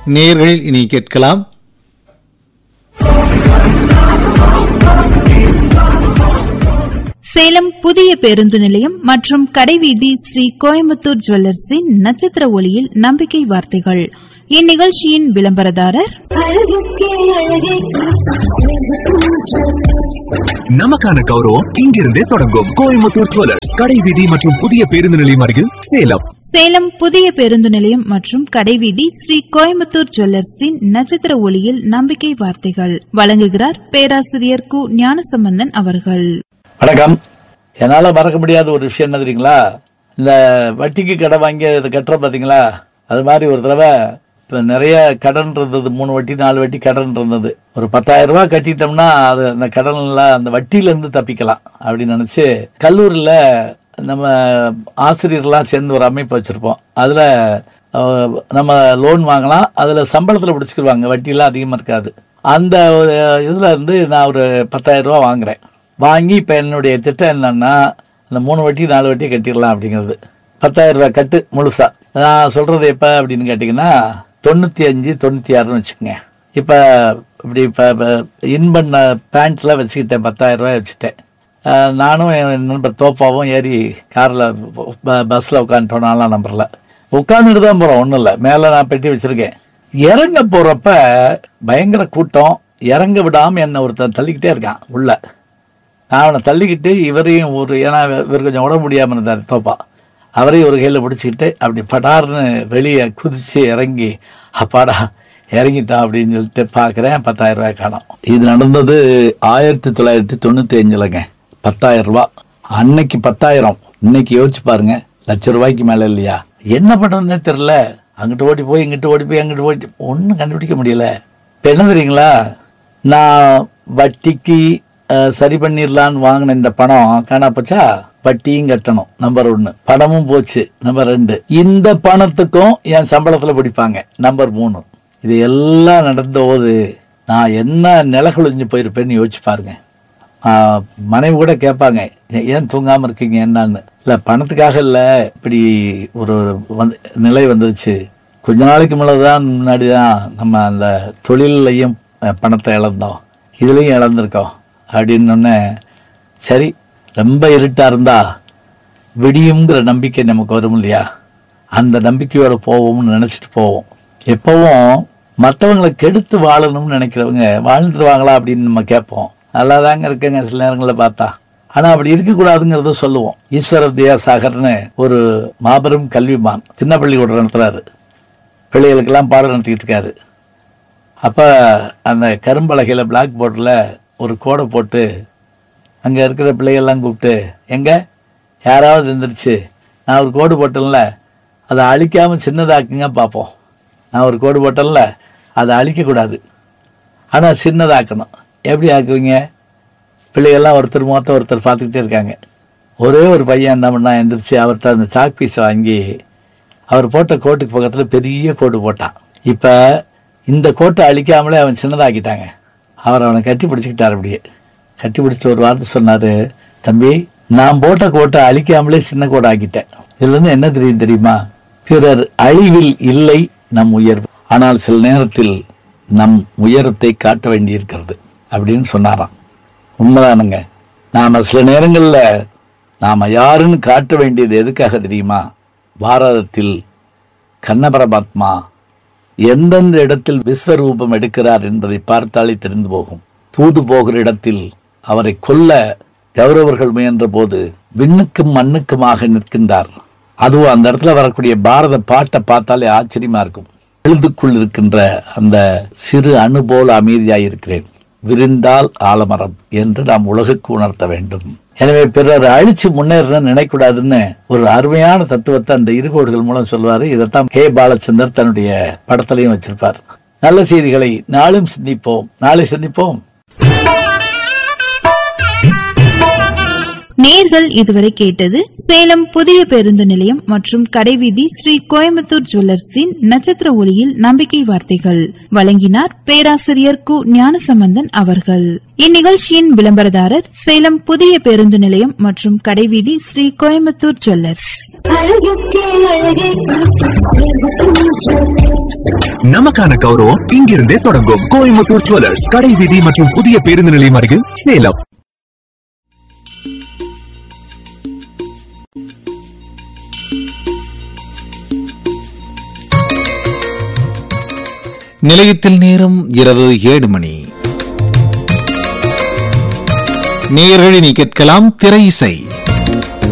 நேர்கள் இனி கேட்கலாம் சேலம் புதிய பேருந்து நிலையம் மற்றும் கடைவீதி ஸ்ரீ கோயம்புத்தூர் ஜுவல்லர்ஸின் நட்சத்திர ஒளியில் நம்பிக்கை வார்த்தைகள் இந்நிகழ்ச்சியின் விளம்பரதாரர் நமக்கான கௌரவம் இங்கிருந்தே தொடங்கும் கோயம்புத்தூர் ஜுவல்லர்ஸ் கடை வீதி மற்றும் புதிய பேருந்து நிலையம் அருகில் சேலம் சேலம் புதிய பேருந்து நிலையம் மற்றும் கடைவீதி ஸ்ரீ கோயம்புத்தூர் ஜுவல்லர்ஸின் நட்சத்திர ஒளியில் நம்பிக்கை வார்த்தைகள் வழங்குகிறார் பேராசிரியர் கு ஞானசம்பந்தன் அவர்கள் வணக்கம் என்னால் மறக்க முடியாத ஒரு விஷயம் என்ன தெரியுங்களா இந்த வட்டிக்கு கடை வாங்கி அதை கட்டுற பார்த்தீங்களா அது மாதிரி ஒரு தடவை இப்போ நிறைய கடன் இருந்தது மூணு வட்டி நாலு வட்டி கடன் இருந்தது ஒரு பத்தாயிரம் ரூபாய் கட்டிட்டோம்னா அது அந்த கடன்லாம் அந்த வட்டியிலேருந்து தப்பிக்கலாம் அப்படின்னு நினச்சி கல்லூரியில் நம்ம ஆசிரியர்லாம் சேர்ந்து ஒரு அமைப்பு வச்சுருப்போம் அதில் நம்ம லோன் வாங்கலாம் அதில் சம்பளத்தில் பிடிச்சிக்கிடுவாங்க வட்டியெல்லாம் அதிகமாக இருக்காது அந்த ஒரு இதில் இருந்து நான் ஒரு பத்தாயிரம் ரூபா வாங்குறேன் வாங்கி இப்போ என்னுடைய திட்டம் என்னன்னா அந்த மூணு வட்டி நாலு வட்டி கட்டிடலாம் அப்படிங்கிறது பத்தாயிரம் ரூபாய் கட்டு முழுசா நான் சொல்றது எப்போ அப்படின்னு கேட்டிங்கன்னா தொண்ணூற்றி அஞ்சு தொண்ணூற்றி ஆறுன்னு வச்சுக்கோங்க இப்போ இப்படி இப்போ இன் பண்ண பேண்ட்டில் வச்சுக்கிட்டேன் பத்தாயிரம் ரூபாய் வச்சுட்டேன் அஹ் நானும் என் நண்பர் தோப்பாவும் ஏறி காரில் பஸ்ஸில் உட்காந்துட்டோம் நாலாம் நம்பரில் உட்காந்துட்டு தான் போகிறோம் ஒன்றும் இல்லை மேலே நான் பெட்டி வச்சுருக்கேன் இறங்க போகிறப்ப பயங்கர கூட்டம் இறங்க விடாமல் என்னை ஒருத்தன் தள்ளிக்கிட்டே இருக்கான் உள்ள நான் அவனை தள்ளிக்கிட்டு இவரையும் ஒரு ஏன்னா இவர் கொஞ்சம் உடம்பு முடியாமல் இருந்தார் தோப்பா அவரையும் ஒரு கையில் பிடிச்சிக்கிட்டு அப்படி படார்னு வெளியே குதிச்சு இறங்கி அப்பாடா இறங்கிட்டான் அப்படின்னு சொல்லிட்டு பார்க்குறேன் பத்தாயிரம் ரூபாய் காணோம் இது நடந்தது ஆயிரத்தி தொள்ளாயிரத்தி தொண்ணூற்றி அஞ்சுலங்க பத்தாயிரம் ரூபா அன்னைக்கு பத்தாயிரம் இன்னைக்கு யோசிச்சு பாருங்க லட்ச ரூபாய்க்கு மேலே இல்லையா என்ன பண்ணுறதுனே தெரில அங்கிட்டு ஓடி போய் இங்கிட்டு ஓடி போய் அங்கிட்டு ஓடி ஒன்றும் கண்டுபிடிக்க முடியல இப்போ என்ன தெரியுங்களா நான் வட்டிக்கு அஹ், சரி பண்ணிடலான்னு வாங்கின இந்த பணம் காணா போச்சா வட்டியும் கட்டணும் நம்பர் ஒன்று பணமும் போச்சு நம்பர் ரெண்டு இந்த பணத்துக்கும் என் சம்பளத்தில் பிடிப்பாங்க நம்பர் மூணு இது எல்லாம் நடந்த போது நான் என்ன நில குழிஞ்சு போயிருப்பேன்னு யோசிச்சு பாருங்க ஆஹ், மனைவி கூட கேட்பாங்க "ஏ- ஏன் தூங்காமல் இருக்கீங்க என்னன்னு இல்லை பணத்துக்காக இல்லை இப்படி ஒரு வந்து நிலை வந்துருச்சு கொஞ்ச நாளைக்கு முன்னாடி தான் முன்னாடி தான் நம்ம அந்த தொழிலையும் அஹ், பணத்தை இழந்தோம் இதுலேயும் இழந்திருக்கோம் அப்படின்னொன்னே சரி ரொம்ப இருட்டாக இருந்தா விடியுங்கிற நம்பிக்கை நமக்கு வரும் இல்லையா அந்த நம்பிக்கையோட போவோம்னு நினச்சிட்டு போவோம் எப்பவும் மற்றவங்களை கெடுத்து வாழணும்னு நினைக்கிறவங்க வாழ்ந்துருவாங்களா அப்படின்னு நம்ம கேட்போம் நல்லா தாங்க இருக்குங்க சில நேரங்களில் பார்த்தா ஆனால் அப்படி இருக்கக்கூடாதுங்கிறத சொல்லுவோம் ஈஸ்வர வித்யாசாகர்னு ஒரு மாபெரும் கல்விமான் சின்ன பள்ளிக்கூடம் நடத்துறாரு பிள்ளைகளுக்கெல்லாம் பாடம் நடத்திக்கிட்டு இருக்காரு அப்போ அந்த கரும்பலகையில் பிளாக் போர்டில் ஒரு கோடை போட்டு அங்கே இருக்கிற பிள்ளைகள்லாம் கூப்பிட்டு எங்க யாராவது எந்திரிச்சு நான் ஒரு கோடு போட்டேன்ல அதை அழிக்காமல் சின்னதாக்குங்க பார்ப்போம் நான் ஒரு கோடு போட்டேன்ல அதை அழிக்கக்கூடாது ஆனால் சின்னதாக்கணும் எப்படி ஆக்குவீங்க பிள்ளைகள்லாம் ஒருத்தர் மொத்தம் ஒருத்தர் பார்த்துக்கிட்டே இருக்காங்க ஒரே ஒரு பையன் என்ன பண்ணா எந்திரிச்சு அவர்கிட்ட அந்த சாக் பீஸை வாங்கி அவர் போட்ட கோட்டுக்கு பக்கத்தில் பெரிய கோடு போட்டான் இப்போ இந்த கோட்டை அழிக்காமலே அவன் சின்னதாக்கிட்டாங்க அவர் அவனை கட்டி பிடிச்சிக்கிட்டார் அப்படியே கட்டி பிடிச்சி ஒரு வார்த்தை சொன்னார் தம்பி நான் போட்ட கோட்டை அழிக்காமலே சின்ன கோடை ஆக்கிட்டேன் இதுலேருந்து என்ன தெரியும் தெரியுமா பிறர் அழிவில் இல்லை நம் உயர்வு ஆனால் சில நேரத்தில் நம் உயரத்தை காட்ட வேண்டியிருக்கிறது அப்படின்னு சொன்னாராம் உண்மைதானுங்க நாம சில நேரங்களில் நாம யாருன்னு காட்ட வேண்டியது எதுக்காக தெரியுமா பாரதத்தில் கண்ணபரமாத்மா எந்தெந்த இடத்தில் விஸ்வரூபம் எடுக்கிறார் என்பதை பார்த்தாலே தெரிந்து போகும் தூது போகிற இடத்தில் அவரை கொல்ல கௌரவர்கள் முயன்ற போது விண்ணுக்கும் மண்ணுக்குமாக நிற்கின்றார் அதுவும் அந்த இடத்துல வரக்கூடிய பாரத பாட்டை பார்த்தாலே ஆச்சரியமா இருக்கும் எழுதுக்குள் இருக்கின்ற அந்த சிறு அணு போல அமைதியாய் இருக்கிறேன் விரிந்தால் ஆலமரம் என்று நாம் உலகுக்கு உணர்த்த வேண்டும் எனவே பிறர் அழிச்சு முன்னேறணும்னு நினைக்கூடாதுன்னு ஒரு அருமையான தத்துவத்தை அந்த இருகோடுகள் மூலம் சொல்வாரு இதைத்தான் கே பாலச்சந்தர் தன்னுடைய படத்திலையும் வச்சிருப்பார் நல்ல செய்திகளை நாளும் சிந்திப்போம் நாளை சந்திப்போம் நேர்கள் இதுவரை கேட்டது சேலம் புதிய பேருந்து நிலையம் மற்றும் கடைவீதி ஸ்ரீ கோயம்புத்தூர் ஜுவல்லர்ஸின் நட்சத்திர ஒளியில் நம்பிக்கை வார்த்தைகள் வழங்கினார் பேராசிரியர் கு ஞானசம்பந்தன் அவர்கள் இந்நிகழ்ச்சியின் விளம்பரதாரர் சேலம் புதிய பேருந்து நிலையம் மற்றும் கடைவீதி ஸ்ரீ கோயம்புத்தூர் ஜுவல்லர்ஸ் அழகுக்கே அழகே நமக்கான கௌரவம் இங்கிருந்தே தொடங்கும் கோயம்புத்தூர் ஜுவல்லர்ஸ் கடை வீதி மற்றும் புதிய பேருந்து நிலையம் அருகில் சேலம் நிலையத்தில் நேரம் இரவு ஏழு மணி நேயர்களை நீ கேட்கலாம் திரை இசை